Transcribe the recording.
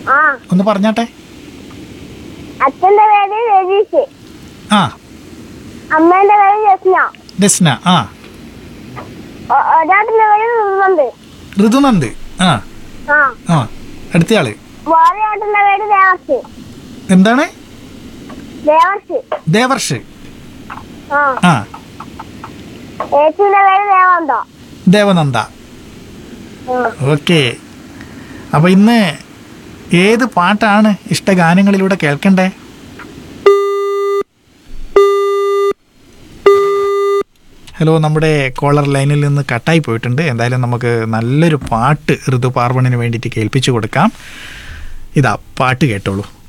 ആ ഒന്ന് പറഞ്ഞാട്ടെ അച്ഛന്റെ പേര് രജീഷ് ആ അമ്മേന്റെ പേര് ജസ്ന ഡെസ്ന ആ ഒ- ഒരാട്ടിന്റെ പേര് ഋതുണ്ട് ഋതുനന്ദ് ആ ആ ആ അടുത്തയാള് വേറെ ആട്ടിന്റെ പേര് ദേവർഷ് എന്താണ് ദേവർഷ് ദേവർഷ് ആ ആ ഏച്ചിന്റെ പേര് ദേവന്തോ ദേവനന്ദ ആ ഓക്കെ അപ്പോൾ ഇന്ന് ഏത് പാട്ടാണ് ഇഷ്ടഗാനങ്ങളിലൂടെ കേൾക്കണ്ടേ ഹലോ നമ്മുടെ കോളർ ലൈനിൽ നിന്ന് കട്ടായി പോയിട്ടുണ്ട് എന്തായാലും നമുക്ക് നല്ലൊരു പാട്ട് ഋതുപാർവണിന് വേണ്ടിയിട്ട് കേൾപ്പിച്ചു കൊടുക്കാം ഇതാ പാട്ട് കേട്ടോളൂ